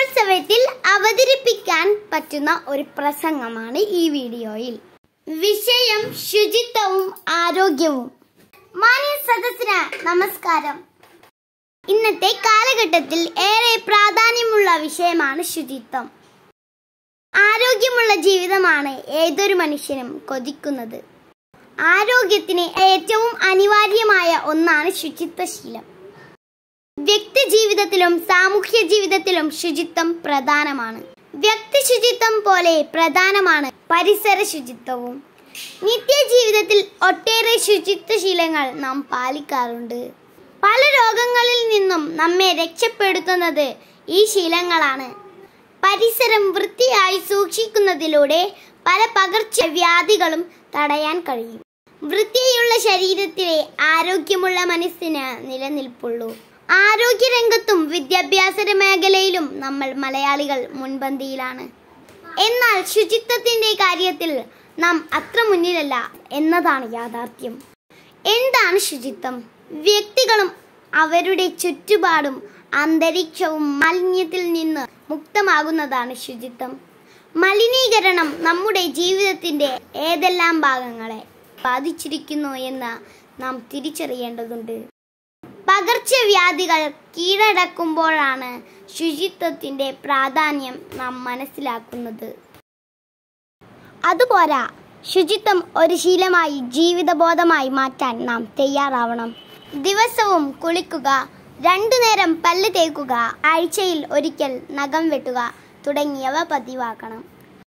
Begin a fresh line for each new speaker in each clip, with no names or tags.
കലോത്സവത്തിൽ അവതരിപ്പിക്കാൻ പറ്റുന്ന ഒരു പ്രസംഗമാണ് ഈ വീഡിയോയിൽ വിഷയം ശുചിത്വവും ആരോഗ്യവും മാന്യ സദസ്സിന് നമസ്കാരം ഇന്നത്തെ കാലഘട്ടത്തിൽ ഏറെ പ്രാധാന്യമുള്ള വിഷയമാണ് ശുചിത്വം ആരോഗ്യമുള്ള ജീവിതമാണ് ഏതൊരു മനുഷ്യനും കൊതിക്കുന്നത് ആരോഗ്യത്തിന് ഏറ്റവും അനിവാര്യമായ ഒന്നാണ് ശുചിത്വശീലം വ്യക്തി ജീവിതത്തിലും സാമൂഹ്യ ജീവിതത്തിലും ശുചിത്വം പ്രധാനമാണ് വ്യക്തി ശുചിത്വം പോലെ പ്രധാനമാണ് പരിസര ശുചിത്വവും നിത്യജീവിതത്തിൽ ഒട്ടേറെ ശുചിത്വശീലങ്ങൾ നാം പാലിക്കാറുണ്ട് പല രോഗങ്ങളിൽ നിന്നും നമ്മെ രക്ഷപ്പെടുത്തുന്നത് ഈ ശീലങ്ങളാണ് പരിസരം വൃത്തിയായി സൂക്ഷിക്കുന്നതിലൂടെ പല പകർച്ചവ്യാധികളും തടയാൻ കഴിയും വൃത്തിയുള്ള ശരീരത്തിലെ ആരോഗ്യമുള്ള മനസ്സിന് നിലനിൽപ്പുള്ളൂ ആരോഗ്യരംഗത്തും വിദ്യാഭ്യാസ മേഖലയിലും നമ്മൾ മലയാളികൾ മുൻപന്തിയിലാണ് എന്നാൽ ശുചിത്വത്തിന്റെ കാര്യത്തിൽ നാം അത്ര മുന്നിലല്ല എന്നതാണ് യാഥാർത്ഥ്യം എന്താണ് ശുചിത്വം വ്യക്തികളും അവരുടെ ചുറ്റുപാടും അന്തരീക്ഷവും മാലിന്യത്തിൽ നിന്ന് മുക്തമാകുന്നതാണ് ശുചിത്വം മലിനീകരണം നമ്മുടെ ജീവിതത്തിന്റെ ഏതെല്ലാം ഭാഗങ്ങളെ ബാധിച്ചിരിക്കുന്നു എന്ന് നാം തിരിച്ചറിയേണ്ടതുണ്ട് പകർച്ചവ്യാധികൾ കീഴടക്കുമ്പോഴാണ് ശുചിത്വത്തിന്റെ പ്രാധാന്യം നാം മനസ്സിലാക്കുന്നത് അതുപോരാ ശുചിത്വം ഒരു ശീലമായി ജീവിതബോധമായി മാറ്റാൻ നാം തയ്യാറാവണം ദിവസവും കുളിക്കുക രണ്ടു നേരം പല്ല് തേക്കുക ആഴ്ചയിൽ ഒരിക്കൽ നഖം വെട്ടുക തുടങ്ങിയവ പതിവാക്കണം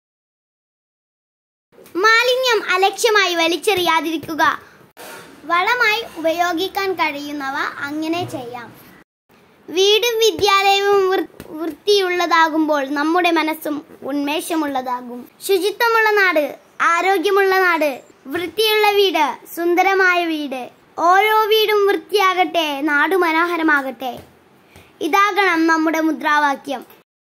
മാലിന്യം അലക്ഷ്യമായി വലിച്ചെറിയാതിരിക്കുക വളമായി ഉപയോഗിക്കാൻ കഴിയുന്നവ അങ്ങനെ ചെയ്യാം വീടും വിദ്യാലയവും വൃ- വൃത്തിയുള്ളതാകുമ്പോൾ നമ്മുടെ മനസ്സും ഉന്മേഷമുള്ളതാകും ശുചിത്വമുള്ള നാട് ആരോഗ്യമുള്ള നാട് വൃത്തിയുള്ള വീട് സുന്ദരമായ വീട് ഓരോ വീടും വൃത്തിയാകട്ടെ നാട് മനോഹരമാകട്ടെ ഇതാകണം നമ്മുടെ മുദ്രാവാക്യം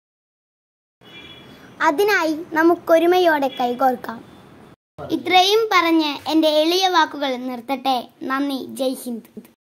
അതിനായി നമുക്കൊരുമയോടെ കൈകോർക്കാം ഇത്രയും പറഞ്ഞ് എൻ്റെ എളിയ വാക്കുകൾ നിർത്തട്ടെ നന്ദി ജയ് ഹിന്ദ്